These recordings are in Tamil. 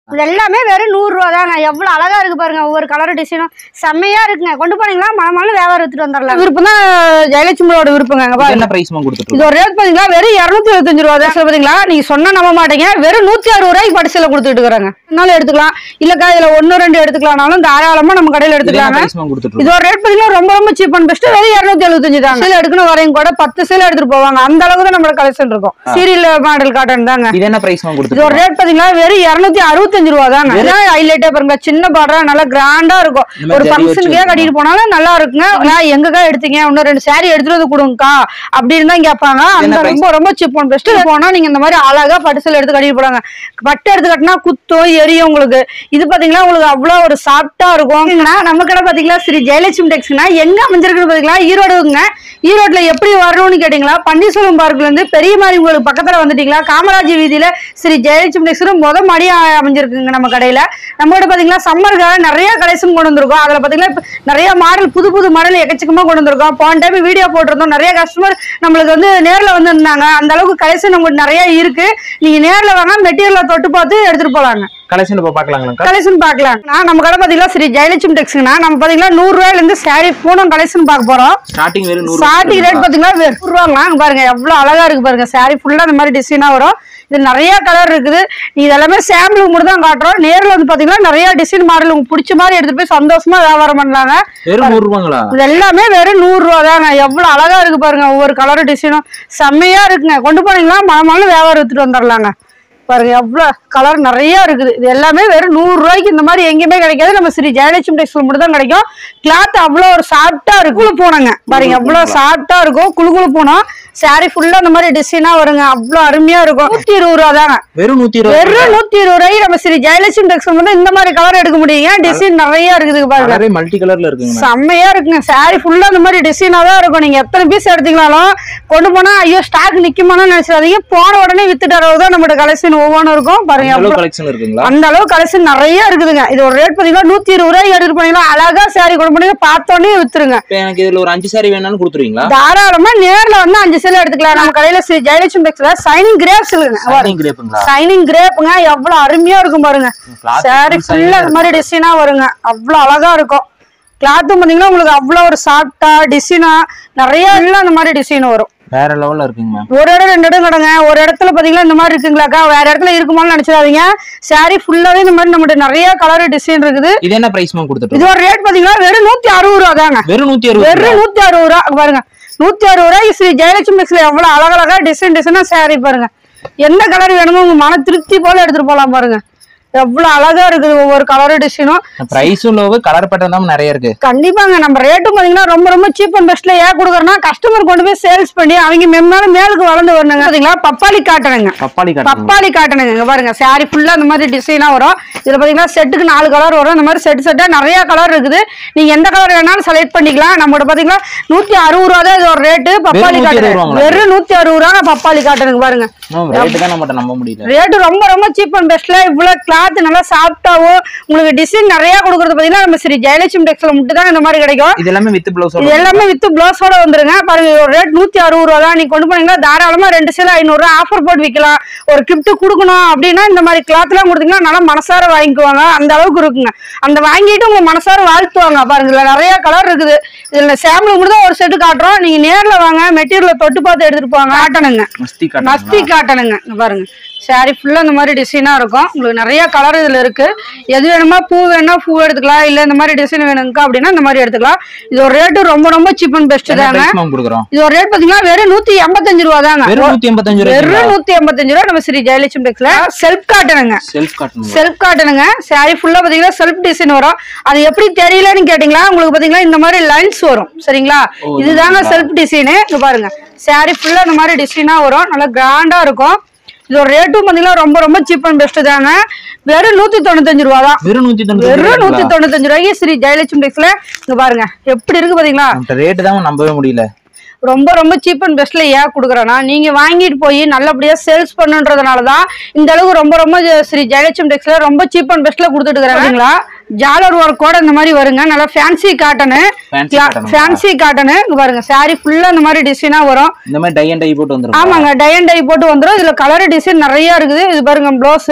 இது எல்லாமே வெறும் நூறு ரூபா தாங்க எவ்வளவு அழகா இருக்கு பாருங்க ஒவ்வொரு கலர் டிசைனும் செம்மையா இருக்குங்க கொண்டு போனீங்களா மழை வியாபாரம் எடுத்துட்டு வந்துடலாம் விருப்பம் தான் ஜெயலட்சுமியோட விருப்பங்க அங்க இது பாருங்க என்ன பிரைஸ்மா கொடுத்துட்டு இது ஒரு ரேட் பாத்தீங்களா வெறும் இருநூத்தி இருபத்தஞ்சு ரூபா தான் பாத்தீங்களா நீங்க சொன்னா நம்ப மாட்டீங்க வெறும் நூத்தி அறுபது ரூபாய்க்கு படிசையில கொடுத்துட்டு இருக்காங்க என்னாலும் எடுத்துக்கலாம் இல்லக்கா இதுல ஒன்னு ரெண்டு எடுத்துக்கலாம்னாலும் தாராளமா நம்ம கடையில இது என்ன எடுத்துக்கலாங்க பிரைஸ்மா கொடுத்துட்டு இது ஒரு ரேட் பாத்தீங்கன்னா ரொம்ப ரொம்ப சீப் அண்ட் பெஸ்ட் வெறும் இருநூத்தி எழுபத்தஞ்சு தான் சேல் எடுக்கணும் வரையும் கூட பத்து சேல் எடுத்துட்டு போவாங்க அந்த அளவுக்கு தான் நம்மளோட கலெக்ஷன் இருக்கும் சீரியல் மாடல் காட்டன் தாங்க இது என்ன பிரைஸ்மா இது கொடுத்துட்டு ஒரு ரேட் பாத்தீங்களா வெறும் இருநூத்தி அறுபத்தஞ்சு ரூபா தாங்க இதான் ஹைலைட்டே பாருங்க சின்ன பார்டரா நல்லா கிராண்டா இருக்கும் இந்த ஒரு மாதிரி ஜரி வச்சு ஃபங்க்ஷனுக்கே கட்டிட்டு போனாலும் நல்லா இருக்குங்க நான் எங்கக்கா எடுத்தீங்க இன்னும் ரெண்டு saree எடுத்துட்டு வந்து கொடுங்கக்கா அப்படின்னு தான் கேட்பாங்க என்ன அந்த price? ரொம்ப ரொம்ப சீப் அண்ட் பெஸ்ட் போனா நீங்க இந்த மாதிரி அழகா பட்டுசல் எடுத்து கட்டிட்டு போறாங்க பட்டு எடுத்து கட்டினா குத்தும் எரியும் உங்களுக்கு இது பாத்தீங்களா உங்களுக்கு அவ்வளவு ஒரு சாஃப்டா இருக்கும் இங்கண்ணா, நம்ம கடை பாத்தீங்களா ஸ்ரீ ஜெயலட்சுமி டெக்ஸ்னா எங்க அமைஞ்சிருக்குன்னு பாத்தீங்களா ஈரோடுங்க ஈரோட்ல எப்படி வரணும்னு கேட்டீங்களா பன்னீர்செல்வம் பார்க்ல இருந்து பெரிய மாதிரி உங்களுக்கு பக்கத்துல வந்துட்டீங்களா காமராஜ் வீதியில ஸ்ரீ ஜெயலட்சுமி டெக்ஸ்னு முத மடியா அமைஞ்சிருக்குங்க நம்ம கடையில நம்ம கிட்ட பாத்தீங்களா சம்மருக்காக நிறைய கலெக்ஷன் கொண்டு வந்திருக்கோம் அதுல பாத்தீங்கன்னா இப்ப நிறைய மாடல் புது புது மாடல் எக்கச்சக்கமா கொண்டு வந்திருக்கோம் போன டைம் வீடியோ போட்டிருந்தோம் நிறைய கஸ்டமர் நம்மளுக்கு வந்து நேர்ல வந்து இருந்தாங்க அந்த அளவுக்கு கலெக்ஷன் நம்மளுக்கு நிறைய இருக்கு நீங்க நேர்ல வாங்க மெட்டீரியலை தொட்டு பார்த்து எடுத்துட்டு போலாங்க கலெக்ஷன் இப்ப பாக்கலாங்களா கலெக்ஷன் பார்க்கலாம் நான் நம்ம கடை பாத்தீங்களா ஸ்ரீ ஜெயலட்சுமி டெக்ஸ்னா நம்ம பாத்தீங்களா நூறு ரூபாயில இருந்து சாரி பூனம் கலெக்ஷன் பார்க்க போறோம் ஸ்டார்டிங் வெறும் நூறு ஸ்டார்டிங் ரேட் பாத்தீங்கன்னா வெறும் நூறு ரூபாங்களா அங்க பாருங்க எவ்வளவு அழகா இருக்கு பாருங்க சாரி ஃபுல்லா இந்த மாதிரி டிசைனா வரும் இது நிறைய கலர் இருக்குது நீ இதெல்லாமே சாம்பிளுக்கு மட்டும் தான் காட்டுறோம் நேர்ல வந்து பாத்தீங்கன்னா நிறைய டிசைன் மாடல் உங்களுக்கு பிடிச்ச மாதிரி எடுத்துட்டு போய் சந்தோஷமா வியாபாரம் பண்ணலாங்க வெறும் நூறு ரூபாங்களா இது எல்லாமே வெறும் நூறு ரூபா தாங்க எவ்வளவு அழகா இருக்கு பாருங்க ஒவ்வொரு கலர் டிசைனும் செம்மையா இருக்குங்க கொண்டு போனீங்களா மழை மழை வியாபாரம் எடுத்துட்டு வந்துடலாங்க பாருங்க எவ்வளவு கலர் நிறைய இருக்குது இது எல்லாமே வெறும் நூறு ரூபாய்க்கு இந்த மாதிரி எங்கேயுமே கிடைக்காது நம்ம ஸ்ரீ ஜெயலட்சுமி டெக்ஸ்டைல் மட்டும் தான் கிடைக்கும் கிளாத் அவ்வளோ ஒரு சாஃப்டா இருக்கும் குழு போனங்க பாருங்க எவ்வளவு சாஃப்டா இருக்கும் குழு குழு போனோம் சாரி ஃபுல்லா இந்த மாதிரி டிசைனா வருங்க அவ்வளவு அருமையா இருக்கும் நூத்தி இருபது ரூபா தாங்க வெறும் நூத்தி இருபது வெறும் நூத்தி இருபது ரூபாய்க்கு நம்ம ஸ்ரீ ஜெயலட்சுமி டெக்ஸ்டைல் மட்டும் இந்த மாதிரி கலர் எடுக்க முடியுங்க டிசைன் நிறைய இருக்குது பாருங்க கலரே மல்டி கலர்ல இருக்குங்க செம்மையா இருக்குங்க சாரி ஃபுல்லா இந்த மாதிரி டிசைனா தான் இருக்கும் நீங்க எத்தனை பீஸ் எடுத்தீங்கனாலும் கொண்டு போனா ஐயோ ஸ்டாக் நிக்குமான்னு நினைச்சிடாதீங்க போன உடனே வித்துட்டு வரவு தான் நம்மளோட கலெக்ஷன் ஒவ்வொன்றும் இருக்கும் பாருங்க எவ்வளவு எவ்வளவு- கலெக்ஷன் இருக்குங்களா அந்த அளவு கலெக்ஷன் நிறைய இருக்குதுங்க இது ஒரு ரேட் பாத்தீங்கன்னா நூத்தி இருபது ரூபாய்க்கு எடுத்துட்டு போனீங்கன்னா அழகா சாரி கொண்டு போனீங்க பார்த்தோன்னே வித்துருங்க இப்ப எனக்கு இதுல ஒரு அஞ்சு சாரி வேணாலும் கொடுத்துருவீங்களா தாராளமா நேர்ல வந்து அஞ்சு சேலை எடுத்துக்கலாம் நம்ம கடையில ஸ்ரீ ஜெயலட்சுமி டெக்ஸ்ல சைனிங் கிரேப்ஸ் Shining கிரேப்புங்களா சைனிங் கிரேப்புங்க எவ்வளவு அருமையா இருக்கும் பாருங்க Cloth சாரி full ஃபுல்லா இந்த மாதிரி டிசைனா வருங்க அவ்வளவு அழகா இருக்கும் கிளாத்தும் பாத்தீங்கன்னா உங்களுக்கு அவ்வளவு ஒரு சாஃப்டா டிசைனா நிறைய எல்லாம் இந்த மாதிரி டிசைன் வரும் வேற லெவல்ல இருக்குங்க மேம் ஒரு இடம் ரெண்டு இடம் கிடங்க ஒரு இடத்துல பாத்தீங்கன்னா இந்த மாதிரி இருக்குங்களாக்கா வேற இடத்துல இருக்குமான்னு நினைச்சிடாதீங்க சாரி ஃபுல்லாவே இந்த மாதிரி நம்மகிட்ட நிறைய கலர் டிசைன் இருக்குது இது என்ன பிரைஸ் மேம் கொடுத்துட்டு இது ஒரு ரேட் பாத்தீங்கன்னா வெறும் நூத்தி அறுபது ரூபா தாங்க வெறும் நூத்தி அறுபது வெறும் நூத்தி அறுபது ரூபா அங்க பாருங்க நூத்தி அறுபது ரூபாய்க்கு ஸ்ரீ ஜெயலட்சுமி மிக்ஸ்ல எவ்வளவு அழகழகா டிசைன் டிசைனா சாரி பாருங்க எந்த கலர் வேணுமோ உங்க மன திருப்தி போல எடுத்துட்டு போலாம் பாருங்க எவ்வளவு அழகா இருக்குது ஒவ்வொரு கலர் டிசைனும் பிரைஸும் லோவு கலர் பேட்டர்ன் தான் நிறைய இருக்கு கண்டிப்பாங்க நம்ம ரேட்டும் பாத்தீங்கன்னா ரொம்ப ரொம்ப சீப் அண்ட் பெஸ்ட்ல ஏன் கொடுக்குறோம்னா கஸ்டமர் கொண்டு போய் சேல்ஸ் பண்ணி அவங்க மென்னாலும் மேலுக்கு வளர்ந்து வரணுங்க பாத்தீங்களா பப்பாளி காட்டணுங்க பப்பாளி காட்டுங்க பப்பாளி காட்டணுங்க இங்க பாருங்க சாரி ஃபுல்லா இந்த மாதிரி டிசைனா வரும் இதுல பாத்தீங்கன்னா செட்டுக்கு நாலு கலர் வரும் இந்த மாதிரி செட் செட்டா நிறைய கலர் இருக்குது நீங்க எந்த கலர் வேணாலும் செலக்ட் பண்ணிக்கலாம் நம்மளோட பாத்தீங்கன்னா நூத்தி அறுபது ரூபா தான் இது ஒரு ரேட்டு பப்பாளி நூத்தி அறுபது காட்டணும் ரூபாங்களா? வெறும் நூத்தி அறுபது ரூபா பப்பாளி காட்டணுங்க பாருங்க ரேட்டு தான் நம்மகிட்ட நம்ப முடியல ரேட்டு ரொம்ப ரொம்ப சீப் அண்ட் பெஸ்ட்ல இவ்வளவு கிளாத் நல்லா சாஃப்டாவும் உங்களுக்கு டிசைன் நிறைய கொடுக்கறது பாத்தீங்கன்னா நம்ம ஸ்ரீ ஜெயலட்சுமி டெக்ஸ்ல மட்டும் தான் இந்த மாதிரி கிடைக்கும் இது எல்லாமே வித் பிளவுஸ் இது எல்லாமே வித் பிளவுஸோட வந்துருங்க பாருங்க ஒரு ரேட் நூத்தி அறுபது ரூபா தான் நீங்க கொண்டு போனீங்கன்னா தாராளமா ரெண்டு சேலை ஐநூறு ரூபா ஆஃபர் போட்டு விற்கலாம் ஒரு கிஃப்ட் கொடுக்கணும் அப்படின்னா இந்த மாதிரி கிளாத் எல்லாம் கொடுத்தீங்கன்னா நல்லா மனசார வாங்கிக்குவாங்க அந்த அளவுக்கு இருக்குங்க அந்த வாங்கிட்டு உங்க மனசார வாழ்த்துவாங்க பாருங்க இதுல நிறைய கலர் இருக்குது இதுல சாம்பிள் மட்டும் தான் ஒரு செட்டு காட்டுறோம் நீங்க நேர்ல வாங்க மெட்டீரியல் தொட்டு பார்த்து எடுத்துட்டு போவாங்க காட்டணுங்க மஸ்தி மஸ்தி காட்டுங்க காட்டணுங்க இங்க பாருங்க சாரி ஃபுல்லா இந்த மாதிரி டிசைனா இருக்கும் உங்களுக்கு நிறைய கலர் இதுல இருக்கு எது வேணுமா பூ வேணும்னா பூ எடுத்துக்கலாம் இல்ல இந்த மாதிரி டிசைன் வேணுங்கக்கா அப்படின்னா இந்த மாதிரி எடுத்துக்கலாம் இது ஒரு ரேட்டு ரொம்ப ரொம்ப சீப் அண்ட் பெஸ்ட் என்ன தாங்க பிரைஸ் மேம் கொடுக்குறோம் இது ஒரு ரேட் பாத்தீங்கன்னா வெறும் நூத்தி எண்பத்தஞ்சு ரூபா தாங்க வெறும் நூத்தி எண்பத்தஞ்சு ரூபாய் வெறும் நூத்தி எண்பத்தஞ்சு ரூபா நம்ம ஸ்ரீ ஜெயலட்சுமி டெக்ஸ்ல செல்ஃப் காட்டணுங்க செல்ஃப் காட்டுங்க செல்ஃப் காட்டணுங்க சாரி ஃபுல்லா பாத்தீங்கன்னா செல்ஃப் டிசைன் வரும் அது எப்படி தெரியலன்னு கேட்டீங்களா உங்களுக்கு பாத்தீங்கன்னா இந்த மாதிரி லைன்ஸ் வரும் சரிங்களா ஓ, இதுதாங்க இதுங்களா? செல்ஃப் டிசைனு இங்க பாருங்க சாரி ஃபுல்லா இந்த மாதிரி டிசைனா வரும் நல்லா கிராண்டா இருக்கும் இதோட ரேட்டும் பாத்தீங்கன்னா ரொம்ப ரொம்ப சீப் அண்ட் பெஸ்ட் தாங்க வெறும் நூத்தி தொண்ணூத்தஞ்சு ரூபா தான் வெறும் நூத்தி தொண்ணூத்தி வெறும் நூத்தி தொண்ணூத்தஞ்சு ரூபாய்க்கு ஸ்ரீ ஜெயலட்சுமி டெக்ஸ்ல இங்க பாருங்க எப்படி இருக்கு பாத்தீங்களா ரேட்டு தான் நம்பவே முடியல ரொம்ப ரொம்ப சீப் அண்ட் பெஸ்ட்ல ஏன் கொடுக்குறேன்னா நீங்க வாங்கிட்டு போய் நல்லபடியா சேல்ஸ் பண்ணுன்றதுனால தான் இந்த அளவுக்கு ரொம்ப ரொம்ப ஜ- ஸ்ரீ ஜெயலட்சுமி டெக்ஸ்ல ரொம்ப சீப் அண்ட் பெஸ்ட்ல கொடுத்துட்டு இருக்கிறாங்களா ஜாலர் ஒர்க் கூட இந்த மாதிரி வருங்க நல்லா ஃபேன்சி காட்டனு Fancy cotton ங்களா? ஃபேன்சி காட்டனு இங்க பாருங்க சாரி ஃபுல்லா இந்த மாதிரி டிசைனா வரும் இந்த மாதிரி டை அண்ட் டை போட்டு வந்துரும் ஆமாங்க டை அண்ட் டை போட்டு வந்துரும் இதுல கலர் டிசைன் நிறைய இருக்குது இது பாருங்க ப்ளவுஸ்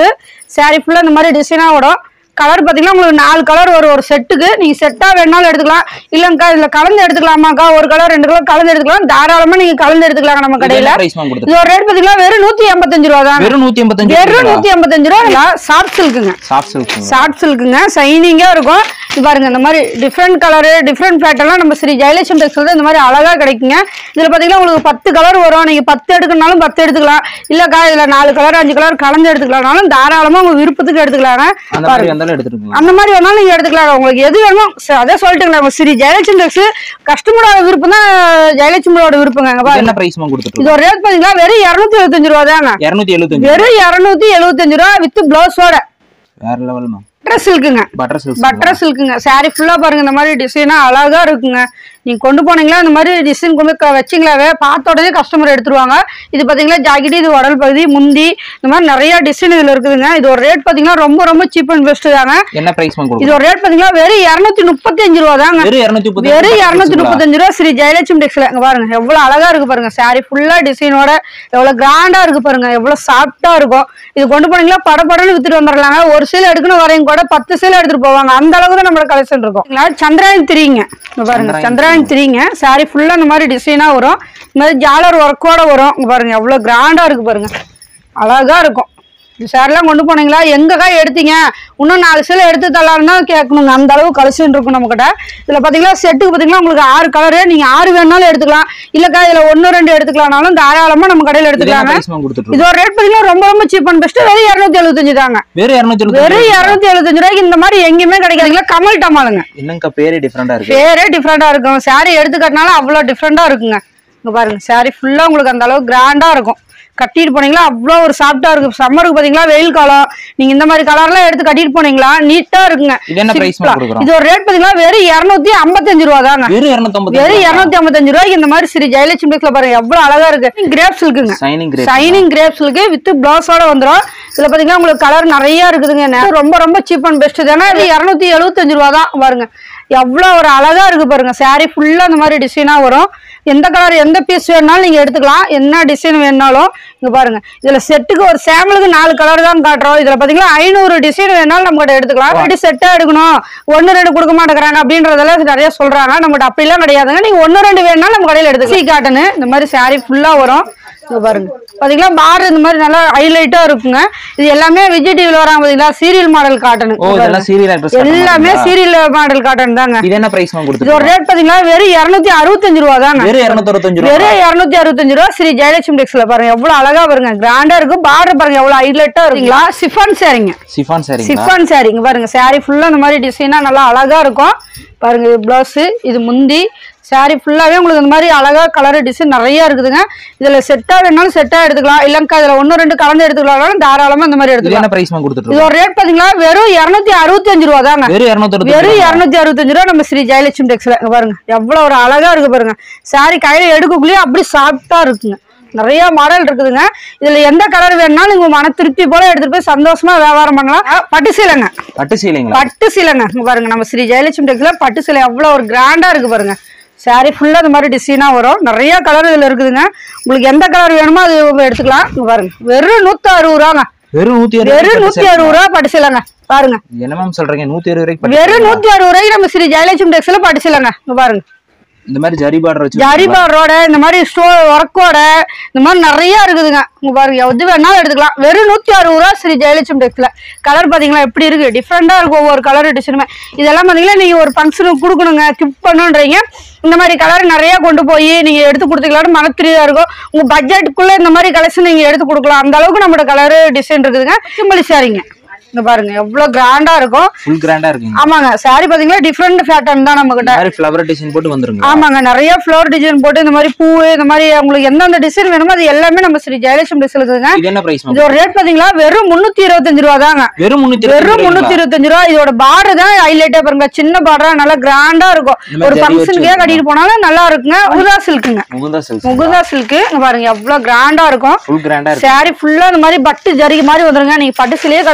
saree ஃபுல்லா இந்த மாதிரி டிசைனா வரும் கலர் பாத்தீங்கன்னா உங்களுக்கு நாலு கலர் வரும் ஒரு செட்டுக்கு நீங்க செட்டா வேணாலும் எடுத்துக்கலாம் இல்லங்கக்கா இதுல கலந்து எடுத்துக்கலாமாக்கா ஒரு கலர் ரெண்டு கலர் கலந்து எடுத்துக்கலாம் தாராளமா நீங்க கலந்து எடுத்துக்கலாம் நம்ம கடையில பிரைஸ் மேம் கொடுத்துட்டு இது ஒரு ரேட் பாத்தீங்கன்னா வெறும் நூத்தி எண்பத்தஞ்சு ரூபா தான் வெறும் நூத்தி எண்பத்தஞ்சு வெறும் நூத்தி எண்பத்தஞ்சு ரூபா சாஃப்ட் சில்க்குங்க சாஃப்ட் சில்க் ஷார்ட் சில்க்குங்க ஷைனிங்கா இருக்கும் இது பாருங்க இந்த மாதிரி டிஃப்ரெண்ட் கலரு டிஃப்ரெண்ட் பேட்டர்லாம் நம்ம ஸ்ரீ ஜெயலட்சுமி டெக்ஸ்டைல் இந்த மாதிரி அழகா கிடைக்குங்க இதுல பாத்தீங்கன்னா உங்களுக்கு பத்து கலர் வரும் நீங்க பத்து எடுக்கணும்னாலும் பத்து எடுத்துக்கலாம் இல்லக்கா இதுல நாலு கலர் அஞ்சு கலர் கலந்து எடுத்துக்கலாம்னாலும் தாராளமா உங்க விருப்பத்துக்கு எடுத்துக்கலாங்க அந்த மாதிரி வந்தாலும் எடுத்துருக்கீங்க அந்த மாதிரி வேணாலும் நீங்க எடுத்துக்கலாம் உங்களுக்கு எது வேணுமோ ச- அதே சொல்லிட்டுங்களா உங்க ஸ்ரீ ஜெயலட்சுமி டெக்ஸ் கஸ்டமரோட விருப்பம் தான் ஜெயலட்சுமியோட விருப்பங்க அங்க பாருங்க என்ன பிரைஸ் மேம் கொடுத்துட்டு இது ஒரு ரேட் பாத்தீங்கன்னா வெறும் இருநூத்தி எழுபத்தஞ்சு ரூபா தாங்க இருநூத்தி எழுபத்தஞ்சு வெறும் இருநூத்தி எழுபத்தஞ்சு ரூபா வித் பிளவுஸோட வேற லெவல் மேம் பட்டர் சில்க்குங்க பட்டர் சில்க் பட்டர் சில்க்குங்க saree ஃபுல்லா பாருங்க இந்த மாதிரி டிசைனா அழகா இருக்குங்க நீங்க கொண்டு போனீங்களா இந்த மாதிரி டிசைன் கொண்டு போய் க- வச்சீங்களாவே பார்த்த உடனே கஸ்டமர் எடுத்துருவாங்க இது பாத்தீங்களா ஜாக்கெட் இது உடல் பகுதி முந்தி இந்த மாதிரி நிறைய டிசைன் இதுல இருக்குதுங்க இது ஒரு ரேட் பாத்தீங்கன்னா ரொம்ப ரொம்ப சீப் அண்ட் பெஸ்ட் தாங்க என்ன பிரைஸ் மேம் இது கொடுக்குறோம் ஒரு ரேட் பாத்தீங்கன்னா வெறும் இருநூத்தி முப்பத்தி அஞ்சு ரூபா தாங்க வெறும் இருநூத்தி முப்பது வெறும் இருநூத்தி முப்பத்தஞ்சு ரூபா ஸ்ரீ ஜெயலட்சுமி டெக்ஸ்ல இங்க பாருங்க எவ்வளவு அழகா இருக்கு பாருங்க saree ஃபுல்லா டிசைனோட எவ்வளவு கிராண்டா இருக்கு பாருங்க எவ்வளவு சாஃப்டா இருக்கும் இது கொண்டு போனீங்களா படபடன்னு வித்துட்டு வந்துடலாங்க ஒரு சீல் எடுக்கணும் வரையும் கூட பத்து சீல் எடுத்துட்டு போவாங்க அந்த அளவுக்கு தான் நம்மளோட கலெக்ஷன் இருக்கும் இல்ல, சந்திராயன் திரிங்க இங்க பாருங்க சந்திராயன் சந்திராயன் திரிங்க saree ஃபுல்லா இந்த மாதிரி டிசைனா வரும் இந்த மாதிரி ஜாலர் ஒர்க்கோட வரும் இங்க பாருங்க எவ்வளவு கிராண்டா இருக்கு பாருங்க அழகா இருக்கும் இது சேரெல்லாம் கொண்டு போனீங்களா எங்கக்கா எடுத்தீங்க இன்னும் நாலு சில எடுத்து தரலான்னு தான் கேட்கணுங்க அந்த அளவு கலெக்ஷன் இருக்கும் நம்மக்கிட்ட இதில் பார்த்தீங்களா செட்டுக்கு பார்த்தீங்கன்னா உங்களுக்கு ஆறு கலரு நீங்கள் ஆறு வேணாலும் எடுத்துக்கலாம் இல்லைக்கா இதில் ஒன்று ரெண்டு எடுத்துக்கலாம்னாலும் தாராளமாக நம்ம கடையில் என்ன எடுத்துக்கலாங்க பிரைஸ் மேம் கொடுத்துட்டு இது ஒரு ரேட் பார்த்தீங்கன்னா ரொம்ப ரொம்ப சீப் அண்ட் பெஸ்ட் வெறும் இரநூத்தி எழுபத்தஞ்சு தாங்க வெறும் இருநூத்தி எழுபத்தஞ்சு வெறும் இரநூத்தி எழுபத்தஞ்சு ரூபாய்க்கு இந்த மாதிரி எங்கேயுமே கிடைக்காதுங்களா கமல் டமாலுங்க என்னங்கக்கா பேரே டிஃப்ரெண்டா இருக்கு பேரே டிஃப்ரெண்டா இருக்கும் saree எடுத்துக்கட்டினாலும் அவ்வளோ டிஃப்ரெண்டா இருக்குங்க இங்க பாருங்க saree ஃபுல்லா உங்களுக்கு அந்த அளவுக்கு கிராண்டா இருக்கும் கட்டிட்டு போனீங்களா அவ்வளோ ஒரு சாஃப்டா இருக்கு சம்மருக்கு பாத்தீங்களா வெயில் காலம் நீங்க இந்த மாதிரி கலர்லாம் எடுத்து கட்டிட்டு போனீங்களா நீட்டா இருக்குங்க இது என்ன பிரைஸ் Simple ஆ. கொடுக்குறோம் இது ஒரு ரேட் பாத்தீங்களா வெறும் இருநூத்தி ஐம்பத்தஞ்சு ரூபா தாங்க வெறும் இருநூத்தி வெறும் இருநூத்தி ஐம்பத்தஞ்சு ரூபாய்க்கு இந்த மாதிரி ஸ்ரீ ஜெயலட்சுமி பேக்ல பாருங்க எவ்வளவு அழகா இருக்கு கிரேப்ஸ் இருக்குங்க சைனிங் கிரேட் ஷைனிங் கிரேப்ஸ்லுக்கு வித் பிளவுஸோட வந்துரும் இதுல பாத்தீங்கன்னா உங்களுக்கு கலர் நிறைய இருக்குதுங்க நெ- ரொம்ப ரொம்ப சீப் அண்ட் பெஸ்ட் தானே இது இருநூத்தி எழுபத்தஞ்சு ரூபா தான் பாருங்க எவ்வளவு ஒரு அழகா இருக்கு பாருங்க saree ஃபுல்லா இந்த மாதிரி டிசைனா வரும் எந்த கலர் எந்த பீஸ் வேணாலும் நீங்க எடுத்துக்கலாம் என்ன டிசைன் வேணாலும் இங்க பாருங்க இதுல செட்டுக்கு ஒரு சாம்பிளுக்கு நாலு கலர் தான் காட்டுறோம் இதுல பாத்தீங்கன்னா ஐநூறு டிசைன் வேணாலும் நம்ம கிட்ட எடுத்துக்கலாம் அப்படி செட்டா எடுக்கணும் ஒன்னு ரெண்டு கொடுக்க மாட்டேங்கிறாங்க அப்படின்றதெல்லாம் நிறைய சொல்றாங்க நம்மகிட்ட அப்படிலாம் கிடையாதுங்க நீங்க ஒன்னு ரெண்டு வேணாலும் நம்ம கடையில எடுத்துக்கலாம் சி காட்டனு இந்த மாதிரி saree ஃபுல்லா வரும் இங்க பாருங்க பாத்தீங்களா பார் இந்த மாதிரி நல்லா ஹைலைட்டா இருக்குங்க இது எல்லாமே விஜய் டிவில வராங்க பாத்தீங்களா சீரியல் மாடல் காட்டன் ஓ இதெல்லாம் சீரியல் ஆக்ட்ரஸ் எல்லாமே சீரியல் மாடல் காட்டன் தாங்க இது என்ன பிரைஸ் மேம் இது கொடுத்துட்டு ஒரு ரேட் பாத்தீங்கன்னா வெறும் இருநூத்தி அறுபத்தஞ்சு ரூபா தாங்க வெறும் இருநூத்தி அறுபத்தஞ்சு ரூபா வெறும் இருநூத்தி அறுபத்தஞ்சு ரூபா ஸ்ரீ ஜெயலட்சுமி டெக்ஸ்ல பாருங்க எவ்வளவு அழகா பாருங்க கிராண்டா இருக்கு பார்டர் பாருங்க எவ்வளவு ஹைலைட்டா இருக்குங்களா சிஃபான் சாரிங்க சிஃபான் சாரிங்களா சிஃபான் சாரி இங்க பாருங்க saree ஃபுல்லா இந்த மாதிரி டிசைனா நல்லா அழகா இருக்கும் பாருங்க இது பிளவுஸ் இது முந்தி saree ஃபுல்லாவே உங்களுக்கு இந்த மாதிரி அழகா கலர் டிசைன் நிறைய இருக்குதுங்க இதுல செட்டா வேணாலும் செட்டா எடுத்துக்கலாம் இல்லங்கா இதுல ஒன்னு ரெண்டு கலந்து எடுத்துக்கலாம் தாராளமா இந்த மாதிரி இது எடுத்துக்கலாம் என்ன பிரைஸ் மேம் கொடுத்துட்டு இது ஒரு ரேட் பாத்தீங்களா வெறும் இருநூத்தி அறுபத்தஞ்சு ரூபா தாங்க வெறும் இருநூத்தி வெறும் இருநூத்தி அறுபத்தஞ்சு ரூபா நம்ம ஸ்ரீ ஜெயலட்சுமி டெக்ஸ்ல இங்க பாருங்க எவ்வளவு ஒரு அழகா இருக்கு பாருங்க saree கையில எடுக்கக்குள்ளேயே அப்படி சாஃப்டா இருக்குங்க நிறைய மாடல் இருக்குதுங்க இதுல எந்த கலர் வேணும்னாலும் நீங்க மன திருப்தி போல எடுத்துட்டு போய் சந்தோஷமா வியாபாரம் பண்ணலாம் பட்டு சீலைங்க பட்டு சீலைங்களா பட்டு சீலைங்க இங்க பாருங்க நம்ம ஸ்ரீ ஜெயலட்சுமி டெக்ஸ்ல பட்டு சீலை எவ்வளவு ஒரு கிராண்டா இருக்கு பாருங்க saree ஃபுல்லா இந்த மாதிரி டிசைனா வரும் நிறைய கலர் இதுல இருக்குதுங்க உங்களுக்கு எந்த கலர் வேணுமோ அது எடுத்துக்கலாம் இங்க பாருங்க வெறும் நூத்தி அறுபது ரூபாங்க வெறும் நூத்தி அறுபது வெறும் நூத்தி அறுபது ரூபா பட்டு சீலைங்க பாருங்க என்ன மேம் சொல்றீங்க நூத்தி அறுபது ரூபாய்க்கு பட்டு வெறும் நூத்தி அறுபது ரூபாய்க்கு நம்ம ஸ்ரீ ஜெயலட்சுமி டெக்ஸ்ல படிச்சிடலாங்க இங்க பாருங்க இந்த மாதிரி ஜரி பார்டர் வச்சு ஜரிபாரோட இந்த மாதிரி ஸ்டோ ஒர்க்கோட இந்த மாதிரி நிறைய இருக்குதுங்க இங்க பாருங்க எது வேணாலும் எடுத்துக்கலாம் வெறும் நூத்தி அறுபது ரூபா ஸ்ரீ ஜெயலட்சுமி டெக்ஸ்ல கலர் பாத்தீங்களா எப்படி இருக்கு டிஃப்ரெண்டா இருக்கும் ஒவ்வொரு கலர் டிசைனுமே இதெல்லாம் பாத்தீங்கன்னா நீங்க ஒரு ஃபங்க்ஷனுக்கு கொடுக்கணுங்க கிஃப்ட் பண்ணுன்றீங்க இந்த மாதிரி கலர் நிறைய கொண்டு போய் நீங்க எடுத்து கொடுத்தீங்களான்னு மனத்திரியா இருக்கும் உங்க பட்ஜெட்டுக்குள்ள இந்த மாதிரி கலெக்ஷன் நீங்க எடுத்து கொடுக்கலாம் அந்த அளவுக்கு நம்மளோட கலர் டிசைன் இருக்குதுங்க சிம்பிளி சாரிங்க இங்க பாருங்க எவ்வளவு கிராண்டா இருக்கும் ஃபுல் கிராண்டா இருக்குங்க ஆமாங்க சாரி பாத்தீங்கன்னா டிஃப்ரெண்ட் பேட்டர்ன் தான் நம்ம இந்த மாதிரி ஃபிளவர் டிசைன் போட்டு வந்துருங்க ஆமாங்க நிறைய ஃப்ளவர் டிசைன் போட்டு இந்த மாதிரி பூ இந்த மாதிரி உங்களுக்கு எந்தெந்த டிசைன் வேணுமோ அது எல்லாமே நம்ம ஸ்ரீ ஜெயலட்சுமி டிசைன் இருக்குதுங்க இது என்ன பிரைஸ் மேம் இது ஒரு ரேட் பாத்தீங்களா வெறும் முன்னூத்தி இருபத்தஞ்சு ரூபா தாங்க வெறும் முன்னூத்தி வெறும் முன்னூத்தி இருபத்தஞ்சு ரூபா இதோட பார்டர் தான் ஹைலைட்டே பாருங்க சின்ன பார்டரா நல்லா கிராண்டா இருக்கும் இந்த மாதிரி ஒரு ஜரி வச்சு ஃபங்க்ஷனுக்கே கட்டிட்டு போனாலும் நல்லா இருக்குங்க முகுதா சில்க்குங்க முகுந்தா சில்க் முகுதா சில்க்கு இங்க பாருங்க எவ்வளவு கிராண்டா இருக்கும் ஃபுல் கிராண்டா இருக்கு சாரி ஃபுல்லா இந்த மாதிரி பட்டு ஜரிகை மாதிரி வந்துருங்க நீங்க பட்டு சிலையே கட்ட தேவையில்ல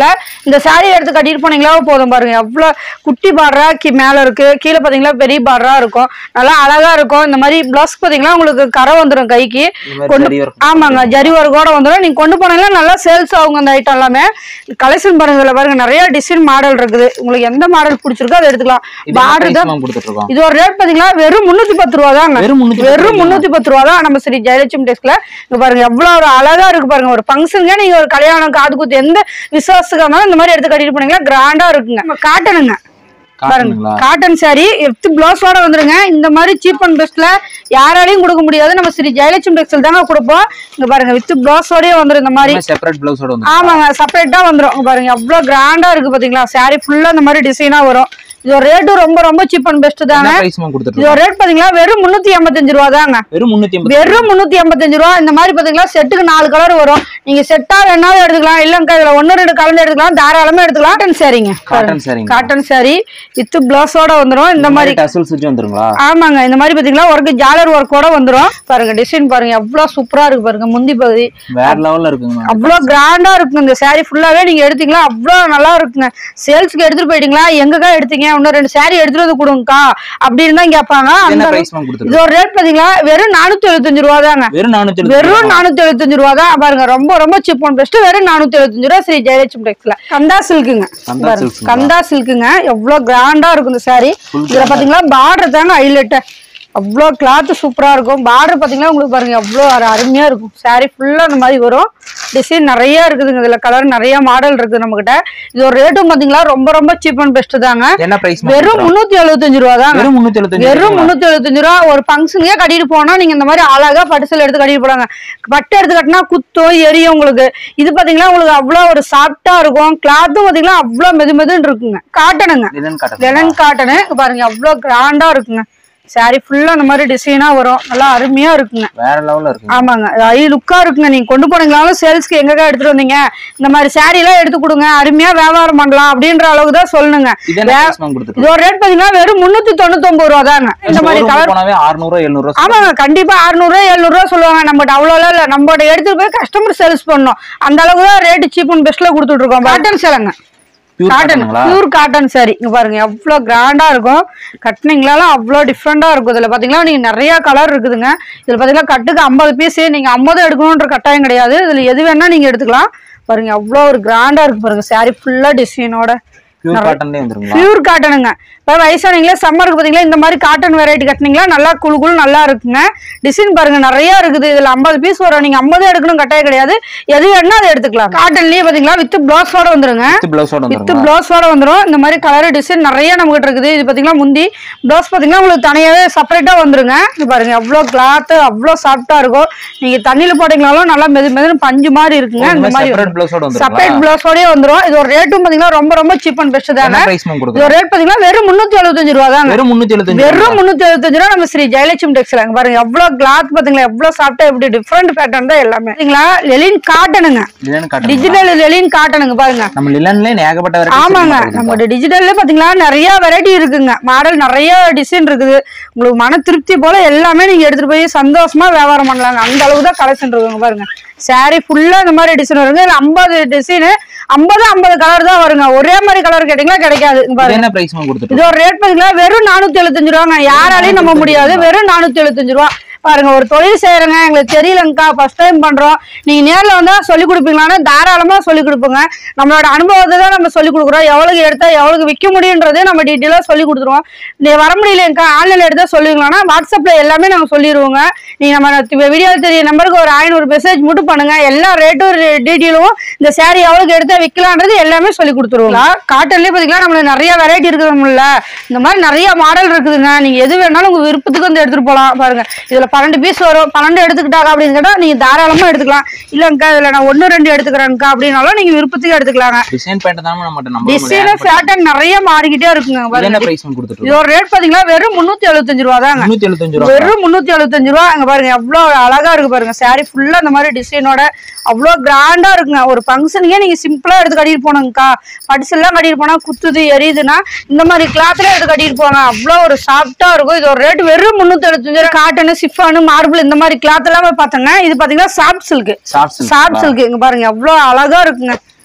தேவையில்ல இந்த saree எடுத்து கட்டிட்டு போனீங்களா போதும் பாருங்க எவ்வளவு குட்டி பார்டரா கீ மேல இருக்கு கீழே பாத்தீங்களா பெரிய பார்டரா இருக்கும் நல்லா அழகா இருக்கும் இந்த மாதிரி பிளவுஸ் பாத்தீங்களா உங்களுக்கு கரை வந்துடும் கைக்கு இந்த மாதிரி கொண்டு ஜரி work. ஆமாங்க ஜரி ஒர்க்கோட வந்துடும் நீங்க கொண்டு போனீங்கன்னா நல்லா சேல்ஸ் ஆகுங்க அந்த ஐட்டம் எல்லாமே கலெக்ஷன் பாருங்க இதுல பாருங்க நிறைய டிசைன் மாடல் இருக்குது உங்களுக்கு எந்த மாடல் பிடிச்சிருக்கோ அதை எடுத்துக்கலாம் இது என்ன பார்டர் price தான் ma'am கொடுத்துட்டு இருக்கோம் இது ஒரு ரேட் பாத்தீங்களா வெறும் முன்னூத்தி பத்து ரூபா தாங்க வெறும் முன்னூத்தி வெறும் முன்னூத்தி பத்து ரூபா தான் நம்ம ஸ்ரீ ஜெயலட்சுமி டெஸ்க்ல இங்க பாருங்க எவ்வளவு ஒரு அழகா இருக்கு பாருங்க ஒரு ஃபங்க்ஷனுங்க நீங்க ஒரு கல்யாணம் காது குத்து எந்த விசுவாசத்துக்கு இருந்தாலும் இந்த மாதிரி எடுத்து கட்டிட்டு போனீங்கன்னா கிராண்டா இருக்குங்க நம்ம காட்டனுங்க காட்டுங்களா காட்டன் saree எத்து பிளவுஸோட வந்துருங்க இந்த மாதிரி சீப் அண்ட் பெஸ்ட்ல யாராலையும் கொடுக்க முடியாது நம்ம ஸ்ரீ ஜெயலட்சுமி டெக்ஸ்டைல் தாங்க கொடுப்போம் இங்க பாருங்க வித் பிளவுஸோடய வந்துரும் இந்த மாதிரி செப்பரேட் பிளவுஸோட வந்து ஆமாங்க செப்பரேட்டா வந்துரும் இங்க பாருங்க எவ்வளவு கிராண்டா இருக்கு பாத்தீங்களா saree ஃபுல்லா இந்த மாதிரி டிசைனா வரும் இது ஒரு ரேட்டும் ரொம்ப ரொம்ப சீப் அண்ட் பெஸ்ட் தாங்க என்ன பிரைஸ் மேம் கொடுத்துட்டு இது இருக்கோம் ஒரு ரேட் பாத்தீங்களா வெறும் முன்னூத்தி எண்பத்தஞ்சு ரூபா தாங்க வெறும் முன்னூத்தி எண்பது வெறும் முன்னூத்தி எண்பத்தஞ்சு ரூபா இந்த மாதிரி பாத்தீங்களா செட்டுக்கு நாலு கலர் வரும் நீங்க செட்டா வேணாலும் எடுத்துக்கலாம் இல்லங்க இதுல ஒன்னு ரெண்டு கலந்து எடுத்துக்கலாம் தாராளமா எடுத்துக்கலாம் காட்டன் சாரீங்க காட்டன் சாரிங்க காட்டன் saree வித் பிளவுஸோட வந்துரும் இந்த மாதிரி டசல்ஸ் வச்சு வந்துருங்களா ஆமாங்க இந்த மாதிரி பாத்தீங்களா ஒர்க் ஜாலர் ஒர்க்கோட வந்துரும் பாருங்க டிசைன் பாருங்க எவ்வளவு சூப்பரா இருக்கு பாருங்க முந்தி பகுதி வேற லெவல்ல இருக்குங்க மேம் அவ்வளோ கிராண்டா இருக்குங்க இந்த saree ஃபுல்லாவே நீங்க எடுத்தீங்களா அவ்வளோ நல்லா இருக்குங்க சேல்ஸ்க்கு எடுத்துட்டு போயிட்டீங்களா எங்கக்கா எடுத்தீங்க இன்னும் ரெண்டு saree எடுத்துட்டு வந்து கொடுங்கக்கா அப்படின்னு தான் கேட்பாங்க என்ன அந்த பிரைஸ் மேம் கொடுத்துட்டு இது ஒரு ரேட் பாத்தீங்களா வெறும் நானூத்தி எழுபத்தஞ்சு ரூபா தாங்க வெறும் நானூத்தி எழுபது வெறும் நானூத்தி எழுபத்தஞ்சு ரூபா தான் பாருங்க ரொம்ப ரொம்ப சீப் அண்ட் பெஸ்ட் வெறும் நானூத்தி எழுபத்தஞ்சு ரூபா ஸ்ரீ ஜெயலட்சுமி டெக்ஸ்ல கந்தா சில்க்குங்க கந்தா பாருங்க, silks ங்களா? கந்தா சில்க்குங்க எவ்வளவு கிராண்டா இருக்கும் இந்த saree இதுல பாத்தீங்களா பார்டர் தாங்க ஹைலைட் அவ்வளோ கிளாத் சூப்பரா இருக்கும் பார்டர் பாத்தீங்கன்னா உங்களுக்கு பாருங்க எவ்வளோ அரு- அருமையா இருக்கும் saree ஃபுல்லா இந்த மாதிரி வரும் டிசைன் நிறைய இருக்குதுங்க இதுல கலர் நிறைய மாடல் இருக்குது நம்ம கிட்ட இது ஒரு ரேட்டும் பாத்தீங்களா ரொம்ப ரொம்ப சீப் அண்ட் பெஸ்ட் தாங்க என்ன பிரைஸ் வெறும் முன்னூத்தி எழுபத்தஞ்சு ரூபா தாங்க வெறும் முன்னூத்தி எழுபத்தஞ்சு வெறும் முன்னூத்தி எழுபத்தஞ்சு ரூபா ஒரு ஃபங்க்ஷனுக்கே கட்டிட்டு போனா நீங்க இந்த மாதிரி அழகா பட்டுசல் எடுத்து கட்டிட்டு போறாங்க பட்டு எடுத்து கட்டினா குத்தும் எரியும் உங்களுக்கு இது பாத்தீங்கன்னா உங்களுக்கு அவ்வளவு ஒரு சாஃப்டா இருக்கும் கிளாத்தும் பாத்தீங்கன்னா அவ்வளவு மெது மெதுன்னு இருக்குங்க காட்டனுங்க லினன் காட்டன் லெனன் காட்டனு பாருங்க அவ்வளவு கிராண்டா இருக்குங்க saree ஃபுல்லா இந்த மாதிரி டிசைனா வரும் நல்லா அருமையா இருக்குங்க வேற லெவல்ல இருக்குங்க ஆமாங்க ஐ லுக்கா இருக்குங்க நீங்க கொண்டு போனீங்களாலும் சேல்ஸ்க்கு எங்கக்கா எடுத்துட்டு வந்தீங்க இந்த மாதிரி saree எல்லாம் எடுத்து கொடுங்க அருமையா வியாபாரம் பண்ணலாம் அப்படின்ற அளவுக்கு தான் சொல்லணுங்க இது என்ன பிரைஸ் மேம் கொடுத்துட்டு இது ஒரு ரேட் பாத்தீங்கன்னா வெறும் முன்னூத்தி தொண்ணூத்தி ரூபா தாங்க இந்த மாதிரி showroom கலர் போனாவே 600 700 ஆமாங்க கண்டிப்பா 600 ரூபா எழுநூறு ரூபா சொல்லுவாங்க நம்மகிட்ட அவ்வளோலாம் இல்ல நம்மகிட்ட எடுத்துட்டு போய் கஸ்டமர் சேல்ஸ் பண்ணணும் அந்த அளவுக்கு தான் ரேட் சீப் அண்ட் பெஸ்ட்ல கொடுத்துட்டு இருக்கோம் காட்டன் சேலைங்க பியூர் காட்டன் காட்டனுங்களா பியூர் காட்டன் saree இங்க பாருங்க எவ்வளவு கிராண்டா இருக்கும் கட்டினீங்களாலும் அவ்வளோ டிஃப்ரெண்டா இருக்கும் இதுல பாத்தீங்கன்னா நீங்க நிறைய கலர் இருக்குதுங்க இதுல பாத்தீங்கன்னா கட்டுக்கு ஐம்பது பீஸ் நீங்க ஐம்பது எடுக்கணுன்ற கட்டாயம் கிடையாது இதுல எது வேணா நீங்க எடுத்துக்கலாம் பாருங்க அவ்வளோ ஒரு கிராண்டா இருக்கு பாருங்க saree ஃபுல்லா டிசைனோட பியூர் காட்டன்லயே வந்துருங்களா பியூர் காட்டனுங்க இப்போ வயசானீங்களா சம்மருக்கு பார்த்தீங்களா இந்த மாதிரி காட்டன் வெரைட்டி கட்டினீங்களா நல்லா குழு குழு நல்லா இருக்குங்க டிசைன் பாருங்க நிறைய இருக்குது இதுல ஐம்பது பீஸ் வரும் நீங்க ஐம்பது எடுக்கணும் கட்டாயம் கிடையாது எது வேணா அதை எடுத்துக்கலாம் காட்டன்லயே பாத்தீங்களா வித் பிளவுஸோட வந்துருங்க வித் பிளவுஸோட வித் வந்துருங்களா பிளவுஸோட வந்துரும் இந்த மாதிரி கலர் டிசைன் நிறைய நம்ம கிட்ட இருக்குது இது பாத்தீங்கன்னா முந்தி பிளவுஸ் பாத்தீங்கன்னா உங்களுக்கு தனியாவே செப்பரேட்டா வந்துருங்க இது பாருங்க எவ்வளவு கிளாத் அவ்வளவு சாஃப்டா இருக்கும் நீங்க தண்ணியில போட்டீங்கனாலும் நல்லா மெது மெதுன்னு பஞ்சு மாதிரி இருக்குங்க இந்த மாதிரி செப்பரேட் பிளவுஸோட வந்துருங்களா செப்பரேட் பிளவுஸோடய வந்துரும் இது ஒரு ரேட்டும் பாத்தீங்கன்னா ரொம்ப ரொம்ப சீப் அண்ட் பெஸ்ட் தாங்க என்ன பிரைஸ் மேம் இது கொடுக்குறோம் ஒரு ரேட் பாத்தீங்கன்னா வெறும் முன்னூத்தி எழுபத்தஞ்சு ரூபா தாங்க வெறும் 375 வெறும் முன்னூத்தி எழுபத்தஞ்சு ரூபா நம்ம ஸ்ரீ ஜெயலட்சுமி டெக்ஸ்ல பாருங்க எவ்வளவு கிளாத் பாத்தீங்களா எவ்வளவு சாஃப்டா எப்படி டிஃப்ரெண்ட் பேட்டர்ன் தான் எல்லாமே பாத்தீங்களா லெலின் காட்டனுங்க லினன் காட்டன் டிஜிட்டல் லெலின் காட்டனுங்க பாருங்க நம்ம லிலன்லயே ஏகப்பட்ட வெரைட்டி ஆமாங்க நம்மளோட டிஜிட்டல்ல பாத்தீங்களா நிறைய வெரைட்டி இருக்குங்க மாடல் நிறைய டிசைன் இருக்குது உங்களுக்கு மன திருப்தி போல எல்லாமே நீங்க எடுத்துட்டு போய் சந்தோஷமா வியாபாரம் பண்ணலாங்க அந்த அளவுக்கு தான் கலெக்ஷன் இருக்குங்க பாருங்க saree ஃபுல்லா இந்த மாதிரி டிசைன் வருங்க இதுல ஐம்பது டிசைன் ஐம்பது ஐம்பது கலர் தான் வருங்க ஒரே மாதிரி கலர் கேட்டீங்களா கிடைக்காது இங்க பாருங்க என்ன பிரைஸ் மேம் கொடுத்துட்டு இது ஒரு ரேட் பாத்தீங்களா வெறும் நானூத்தி எழுபத்தஞ்சு ரூபாங்க யாராலையும் நம்ப முடியாது வெறும் நானூத்தி எழுபத்தஞ்சு ரூபா பாருங்க ஒரு தொழில் செய்யறேங்க எங்களுக்கு தெரியலங்கக்கா ஃபர்ஸ்ட் டைம் பண்றோம் நீங்க நேர்ல வந்தா சொல்லி கொடுப்பீங்களான்னு தாராளமா சொல்லி கொடுப்போங்க நம்மளோட அனுபவத்தை தான் நம்ம சொல்லி கொடுக்குறோம் எவ்வளவுக்கு எடுத்தா எவ்வளவுக்கு விற்க முடியுன்றதே நம்ம டீட்டெயிலா சொல்லி கொடுத்துருவோம் நீ வர முடியலங்கக்கா ஆன்லைன்ல எடுத்தா சொல்லுவீங்களான்னா வாட்ஸ்அப்ல எல்லாமே நாங்க சொல்லிடுவோங்க நீங்க நம்ம வீடியோ தெரிய நம்பருக்கு ஒரு ஐநூறு மெசேஜ் மட்டும் பண்ணுங்க எல்லா ரேட்டும் டீட்டெயிலும் இந்த saree எவ்வளவுக்கு எடுத்தா விற்கலான்றது எல்லாமே சொல்லி கொடுத்துருவோம் காட்டன்லயே பாத்தீங்கன்னா நம்மளுக்கு நிறைய வெரைட்டி இருக்குதுல்ல இந்த மாதிரி நிறைய மாடல் இருக்குதுங்க நீங்க எது வேணாலும் உங்க விருப்பத்துக்கு வந்து எடுத்துட்டு போலாம் பாருங்க இதுல பன்னெண்டு பீஸ் வரும் பன்னெண்டு எடுத்துக்கிட்டாங்க அப்படின்னு கேட்டா நீங்க தாராளமா எடுத்துக்கலாம் இல்லங்கக்கா இதுல நான் ஒன்னு ரெண்டு எடுத்துக்கிறேன்க்கா அப்படின்னாலும் நீங்க விருப்பத்துக்கு எடுத்துக்கலாங்க டிசைன் பேட்டர் தான் நம்ம நம்ம டிசைன் பேட்டர்ன் நிறைய மாறிக்கிட்டே இருக்குங்க இது பாருங்க என்ன பிரைஸ் மேம் கொடுத்துட்டு இது ஒரு ரேட் பாத்தீங்கன்னா வெறும் முன்னூத்தி எழுபத்தஞ்சு ரூபா தாங்க 375 ரூபா வெறும் முன்னூத்தி எழுபத்தஞ்சு ரூபா அங்க பாருங்க எவ்வளவு அழகா இருக்கு பாருங்க saree ஃபுல்லா இந்த மாதிரி டிசைனோட அவ்வளவு கிராண்டா இருக்குங்க ஒரு ஃபங்க்ஷனுக்கே நீங்க சிம்பிளா எடுத்து கட்டிட்டு போனோங்கக்கா படிச்செல்லாம் கட்டிட்டு போனா குத்துது எரியுதுன்னா இந்த மாதிரி கிளாத்ல எடுத்து கட்டிட்டு போங்க அவ்வளவு ஒரு சாஃப்டா இருக்கும் இது ஒரு ரேட் வெறும் முன்னூத்தி எழுபத்தஞ்சு ரூபா காட்டனு சிஃபானு மார்பிள் இந்த மாதிரி கிளாத் எல்லாமே பார்த்தோங்க இது பாத்தீங்கன்னா soft silk soft silk soft silk இங்க பாருங்க எவ்வளவு அழகா இருக்குங்க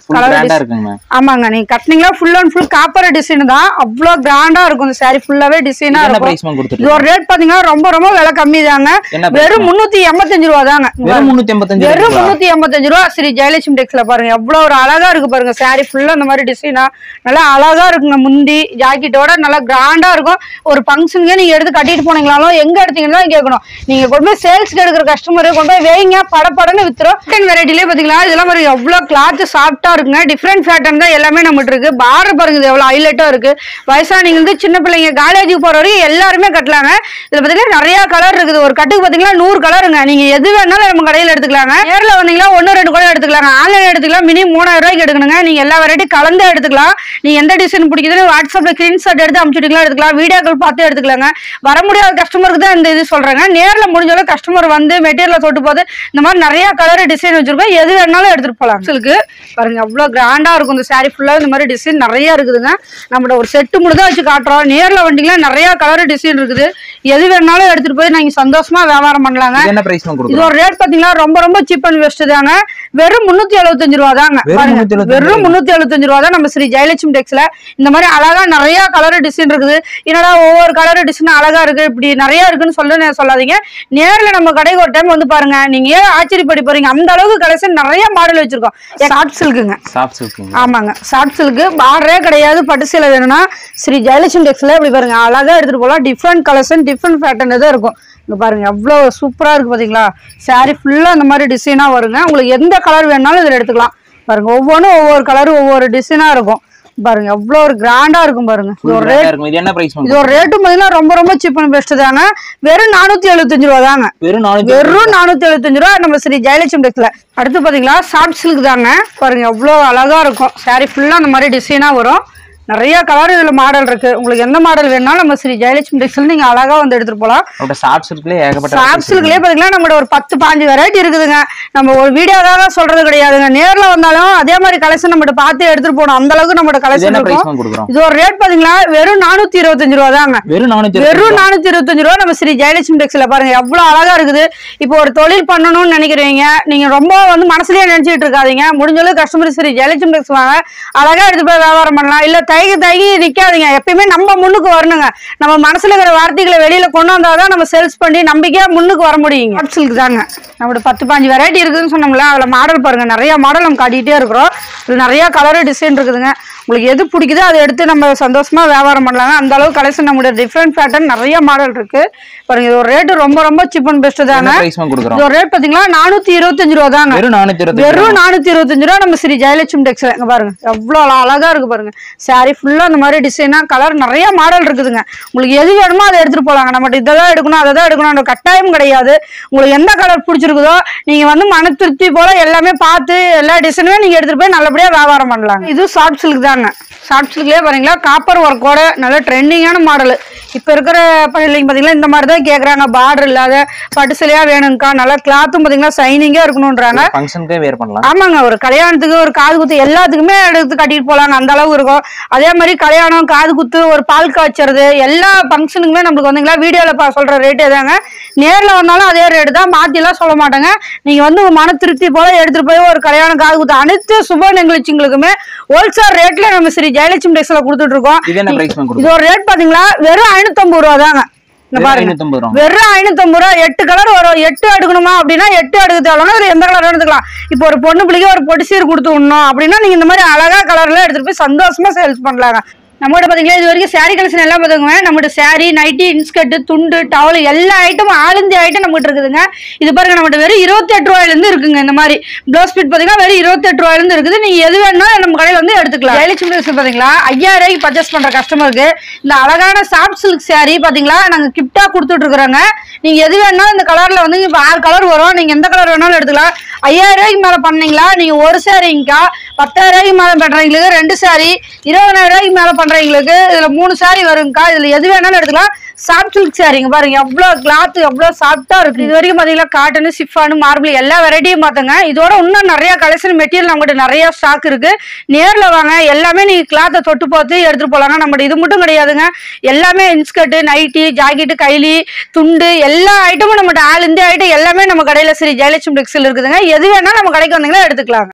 ஃபுல் கலர் கிராண்டா இருக்குங்க ஆமாங்க நீங்க கட்டினீங்களா full and full copper design தான் அவ்வளோ கிராண்டா இருக்கும் இந்த saree ஃபுல்லாவே டிசைனா என்ன இருக்கும் பிரைஸ் மேம் கொடுத்துட்டு இது ஒரு ரேட் பாத்தீங்கன்னா ரொம்ப ரொம்ப விலை கம்மி தாங்க என்ன price வெறும் முன்னூத்தி எண்பத்தஞ்சு ரூபா தாங்க வெறும் முன்னூத்தி எண்பத்தஞ்சு வெறும் ரூபாய் முன்னூத்தி எண்பத்தஞ்சு ரூபா ஸ்ரீ ஜெயலட்சுமி டெக்ஸ்ல பாருங்க எவ்வளவு ஒரு அழகா இருக்கு பாருங்க saree ஃபுல்லா இந்த மாதிரி டிசைனா நல்லா அழகா இருக்குங்க முந்தி ஜாக்கெட்டோட நல்லா கிராண்டா இருக்கும் ஒரு ஃபங்க்ஷனுக்கு நீங்க எடுத்து கட்டிட்டு போனீங்களாலும் எங்க எடுத்தீங்கன்னா கேட்கணும் நீங்க கொண்டு போய் சேல்ஸ்க்கு எடுக்கிற கஸ்டமர் கொண்டு போய் வேய்ங்க படப்படன்னு வித்துரும் சிக்கன் வெரைட்டிலே பாத்தீங்களா இதெல்லாம் பாருங்க எவ்வளவு கிளாத் சாஃப்டா இருக்குங்க டிஃப்ரெண்ட் பேட்டர்ன் தான் எல்லாமே நம்மகிட்ட இருக்கு பார்டர் பாருங்க இது எவ்வளவு ஹைலைட்டா இருக்கு வயசானவங்க இருந்து சின்ன பிள்ளைங்க காலேஜுக்கு போற வரைக்கும் எல்லாருமே கட்டலாங்க இதுல பாத்தீங்கன்னா நிறைய கலர் இருக்குது ஒரு கட்டுக்கு பாத்தீங்கன்னா நூறு கலருங்க நீங்க எது வேணாலும் நம்ம கடையில எடுத்துக்கலாங்க நேர்ல வந்தீங்கன்னா ஒன்னு ரெண்டு கூட எடுத்துக்கலாங்க ஆன்லைன் எடுத்துக்கலாம் மினிமம் மூணாயிரம் ரூபாய்க்கு எடுக்கணுங்க நீங்க எல்லா வெரைட்டி கலந்து எடுத்துக்கலாம் நீங்க எந்த டிசைன் பிடிக்குதுன்னு வாட்ஸ்அப்ல ஸ்கிரீன்ஷாட் எடுத்து அனுப்பிச்சுட்டீங்களா எடுத்துக்கலாம் வீடியோக்கள் பார்த்து எடுத்துக்கலாங்க வர முடியாத கஸ்டமருக்கு தான் இந்த இது சொல்றேங்க நேர்ல முடிஞ்சாலும் கஸ்டமர் வந்து மெட்டீரியல் தொட்டு போது இந்த மாதிரி நிறைய கலர் டிசைன் வச்சிருக்கோம் எது வேணாலும் எடுத்துட்டு போலாம் சில்க்கு பாருங்க அவ்வளவு கிராண்டா இருக்கும் இந்த saree ஃபுல்லா இந்த மாதிரி டிசைன் நிறைய இருக்குதுங்க நம்மளோட ஒரு செட்டு மட்டும் தான் வச்சு காட்டுறோம் நேர்ல வந்தீங்கன்னா நிறைய கலர் டிசைன் இருக்குது எது வேணாலும் எடுத்துட்டு போய் நீங்க சந்தோஷமா வியாபாரம் பண்ணலாங்க இது என்ன பிரைஸ் மேம் இது கொடுக்குறோம் ஒரு ரேட் பாத்தீங்கன்னா ரொம்ப ரொம்ப சீப் அண்ட் பெஸ்ட் தாங்க வெறும் முன்னூத்தி எழுபத்தஞ்சு ரூபா தாங்க வெறும் பாருங்க. 375 வெறும் முன்னூத்தி எழுபத்தஞ்சு ரூபா தான் நம்ம ஸ்ரீ ஜெயலட்சுமி டெக்ஸ்ல இந்த மாதிரி அழகா நிறைய கலர் டிசைன் இருக்குது என்னடா ஒவ்வொரு கலர் டிசைன் அழகா இருக்கு இப்படி நிறைய இருக்குன்னு சொல்ல சொல்லாதீங்க நேர்ல நம்ம கடைக்கு ஒரு டைம் வந்து பாருங்க நீங்க ஏன் ஆச்சரியப்படி போறீங்க அந்த அளவுக்கு கலெக்ஷன் நிறைய மாடல் வச்சிருக்கோம் ஷார்ட் சில்க்குங்க சாஃப்ட் சில்க்குங்க ஆமாங்க ஷார்ட் சில்க்கு பார்டரே கிடையாது பட்டு சேலை வேணும்னா ஸ்ரீ ஜெயலட்சுமி டெக்ஸ்ல இப்படி பாருங்க அழகா எடுத்துட்டு போகலாம் டிஃப்ரெண்ட் கலர்ஸ் டிஃப்ரெண்ட் பேட்டர்ன் தான் இருக்கும் இங்க பாருங்க எவ்வளோ சூப்பரா இருக்கு பாத்தீங்களா saree ஃபுல்லா இந்த மாதிரி டிசைனா வருங்க உங்களுக்கு எந்த கலர் வேணாலும் இதுல எடுத்துக்கலாம் பாருங்க ஒவ்வொன்றும் ஒவ்வொரு கலர் ஒவ்வொரு டிசைனா இருக்கும் பாருங்க எவ்வளோ ஒரு கிராண்டா இருக்கும் பாருங்க இது ஃபுல் ஒரு கிராண்டா இருக்கும் இது என்ன பிரைஸ் மேம் இது ஒரு ரேட்டும் பாத்தீங்கன்னா ரொம்ப ரொம்ப சீப் அண்ட் பெஸ்ட் தாங்க வெறும் நானூத்தி எழுபத்தஞ்சு ரூபா தாங்க வெறும் நானூத்தி வெறும் நானூத்தி எழுபத்தஞ்சு ரூபா நம்ம ஸ்ரீ ஜெயலட்சுமி டெக்ஸ்ல அடுத்து பாத்தீங்களா சாஃப்ட் சில்க் தாங்க பாருங்க எவ்வளோ அழகா இருக்கும் saree ஃபுல்லா அந்த மாதிரி டிசைனா வரும் நிறைய கலர் இதுல மாடல் இருக்கு உங்களுக்கு எந்த மாடல் வேணாலும் நம்ம ஸ்ரீ ஜெயலட்சுமி டெக்ஸ்ல நீங்க அழகா வந்து எடுத்துட்டு போலாம் அவட்ட சாஃப்ட் சில்க்லயே ஏகப்பட்ட சாஃப்ட் சில்க்லயே பாத்தீங்கன்னா நம்மளோட ஒரு பத்து பாஞ்சு வெரைட்டி இருக்குதுங்க நம்ம ஒரு வீடியோக்காக சொல்றது கிடையாதுங்க நேர்ல வந்தாலும் அதே மாதிரி கலெக்ஷன் நம்மகிட்ட பார்த்து எடுத்துட்டு போகணும் அந்த அளவுக்கு நம்மளோட இது கலெக்ஷன் என்ன பிரைஸ் இருக்கும் மேம் கொடுக்குறோம் இது ஒரு ரேட் பாத்தீங்களா வெறும் நானூத்தி இருபத்தஞ்சு ரூபா தாங்க வெறும் நானூத்தி வெறும் நானூத்தி இருபத்தஞ்சு ரூபா நம்ம ஸ்ரீ ஜெயலட்சுமி டெக்ஸ்ல பாருங்க எவ்வளவு அழகா இருக்குது இப்போ ஒரு தொழில் பண்ணணும்னு நினைக்கிறீங்க நீங்க ரொம்ப வந்து மனசுலயே நினைச்சிட்டு இருக்காதீங்க முடிஞ்ச அளவுக்கு கஸ்டமர் ஸ்ரீ ஜெயலட்சுமி டெக்ஸ் வாங்க அழகா எடுத்து போய் வியாபாரம் பண்ணலாம் இல்ல தைகி தைகி நிக்காதீங்க எப்பயுமே நம்ம முன்னுக்கு வரணுங்க நம்ம மனசுல இருக்கிற வார்த்தைகளை வெளியில கொண்டு வந்தாதான் நம்ம சேல்ஸ் பண்ணி நம்பிக்கையா முன்னுக்கு வர முடியுங்க ஹாட் சில்க் தாங்க நம்மளோட பத்து பாஞ்சு வெரைட்டி இருக்குதுன்னு சொன்னோம்ல அதுல மாடல் பாருங்க நிறைய மாடல் நம்ம காட்டிட்டே இருக்கிறோம் இதுல நிறைய கலர் டிசைன் இருக்குதுங்க உங்களுக்கு எது பிடிக்குதோ அதை எடுத்து நம்ம சந்தோஷமா வியாபாரம் பண்ணலாங்க அந்த அளவு கலெக்ஷன் நம்மளுடைய டிஃப்ரெண்ட் பேட்டர்ன் நிறைய மாடல் இருக்கு பாருங்க இது ஒரு ரேட்டு ரொம்ப ரொம்ப சீப் அண்ட் பெஸ்ட் என்ன தாங்க பிரைஸ் மேம் கொடுக்குறோம் இது ஒரு ரேட் பாத்தீங்களா நானூத்தி இருபத்தஞ்சு ரூபா தாங்க வெறும் நானூத்தி இருபத்தி வெறும் நானூத்தி இருபத்தஞ்சு ரூபா நம்ம ஸ்ரீ ஜெயலட்சுமி டெக்ஸ்ல இங்க பாருங்க எவ்வளவு அழ- அழகா இருக்கு பாருங்க saree ஃபுல்லா அந்த மாதிரி டிசைனா கலர் நிறைய மாடல் இருக்குதுங்க உங்களுக்கு எது வேணுமோ அதை எடுத்துட்டு போலாங்க நம்மகிட்ட இதை தான் எடுக்கணும் அதை தான் எடுக்கணும் கட்டாயம் கிடையாது உங்களுக்கு எந்த கலர் பிடிச்சிருக்குதோ நீங்க வந்து மன திருப்தி போல எல்லாமே பார்த்து எல்லா டிசைனுமே நீங்க எடுத்துட்டு போய் நல்லபடியா வியாபாரம் பண்ணலாம் இது சாஃப்ட் சில்க் தாங்க சாஃப்ட் சில்க்லயே பாருங்களா காப்பர் ஒர்க்கோட நல்ல ட்ரெண்டிங்கான மாடல் இப்ப இருக்கிற பிள்ளைங்க பாத்தீங்கன்னா இந்த மாதிரி தான் கேக்குறாங்க பார்டர் இல்லாத பட்டு சிலையா வேணும்க்கா நல்லா கிளாத்தும் பாத்தீங்கன்னா சைனிங்கா இருக்கணும்ன்றாங்க ஃபங்க்ஷனுக்கே வேர் பண்ணலாம் ஆமாங்க ஒரு கல்யாணத்துக்கு ஒரு காது குத்து எல்லாத்துக்குமே எடுத்து கட்டிட்டு போலாங்க அந்த அளவு இருக்கும் அதே மாதிரி கல்யாணம் காது குத்து ஒரு பால் காய்ச்சறது எல்லா ஃபங்க்ஷனுக்குமே நம்மளுக்கு வந்தீங்களா வீடியோல பா சொல்ற ரேட்டே தாங்க நேர்ல வந்தாலும் அதே ரேட்டு தான் மாத்தி எல்லாம் சொல்ல மாட்டாங்க நீங்க வந்து உங்க மன திருப்தி போல எடுத்துட்டு போய் ஒரு கல்யாணம் காது குத்து அனைத்து சுப நிகழ்ச்சிங்களுக்குமே ஹோல்சேல் ரேட்ல நம்ம ஸ்ரீ ஜெயலட்சுமி டெக்ஸ்ல கொடுத்துட்டு இருக்கோம் இது என்ன பிரைஸ் மேம் இது கொடுக்குறோம் ஒரு ரேட் பாத்தீங்களா வெறும் ஐநூத்தம்பது ரூபா தாங்க இந்த வெறும் பாருங்க ஐநூத்தம்பது ரூபா வெறும் ஐநூத்தம்பது ரூபா எட்டு கலர் வரும் எட்டு எடுக்கணுமா அப்படின்னா எட்டு எடுக்க தேவைன்னா இதுல எந்த கலர் எடுத்துக்கலாம் இப்போ ஒரு பொண்ணு பிள்ளைக்கு ஒரு பொடி சீர் கொடுத்து விடணும் அப்படின்னா நீங்க இந்த மாதிரி அழகா கலர்ல எடுத்துட்டு போய் சந்தோஷமா சேல்ஸ் பண்ணலாங்க நம்மகிட்ட பாத்தீங்களா இது வரைக்கும் saree கலெக்ஷன் எல்லாம் பாத்துக்கோங்க நம்மகிட்ட saree நைட்டி இன்ஸ்கர்ட் துண்டு டவல் எல்லா ஐட்டமும் ஆளுந்தி ஐட்டம் நம்மகிட்ட இருக்குதுங்க இது பாருங்க நம்மகிட்ட வெறும் இருபத்தி எட்டு ரூபாயில இருந்து இருக்குங்க இந்த மாதிரி ப்ளவுஸ் பிட் பாத்தீங்கன்னா வெறும் இருபத்தி எட்டு ரூபாயில இருந்து இருக்குது நீங்க எது வேணாலும் நம்ம கடையில வந்து எடுத்துக்கலாம் ஜெயலட்சுமி dress பாத்தீங்களா ஐயாயிரம் ரூபாய்க்கு பர்ச்சேஸ் பண்ற கஸ்டமருக்கு இந்த அழகான சாஃப்ட் சில்க் saree பாத்தீங்களா நாங்க கிஃப்டா கொடுத்துட்டு இருக்கிறோங்க நீங்க எது வேணாலும் இந்த கலர்ல வந்து இப்ப ஆறு கலர் வரும் நீங்க எந்த கலர் வேணாலும் எடுத்துக்கலாம் ஐயாயிரம் ரூபாய்க்கு மேல பண்ணீங்களா நீங்க ஒரு சாரிங்கக்கா பத்தாயிரம் ரூபாய்க்கு மேல பண்றவங்களுக்கு ரெண்டு சாரி இருபதாயிரம் ரூபாய்க்கு மேல பண்றவங்களுக்கு இதுல மூணு சாரி வருங்கக்கா இதுல எது வேணாலும் எடுத்துக்கலாம் சாஃப்ட் சில்க் சாரிங்க பாருங்க எவ்வளவு கிளாத் எவ்வளவு சாஃப்டா இருக்கு இது வரைக்கும் பாத்தீங்கன்னா காட்டன் சிஃபானு மார்பிள் எல்லா வெரைட்டியும் பார்த்தங்க இதோட இன்னும் நிறைய கலெக்ஷன் மெட்டீரியல் நம்மகிட்ட நிறைய ஸ்டாக் இருக்கு நேர்ல வாங்க எல்லாமே நீங்க கிளாத்தை தொட்டு பார்த்து எடுத்துட்டு போலாங்க நம்மகிட்ட இது மட்டும் கிடையாதுங்க எல்லாமே இன்ஸ்கர்ட் நைட்டி ஜாக்கெட்டு கைலி துண்டு எல்லா ஐட்டமும் நம்மகிட்ட ஆள் இந்த ஐட்டம் எல்லாமே நம்ம கடையில சரி ஜெயலட்சுமி டெக்ஸ்டைல் இருக்குதுங்க எது வேணா நம்ம கடைக்கு வந்தீங்கன்னா எடுத்துக்கலாம்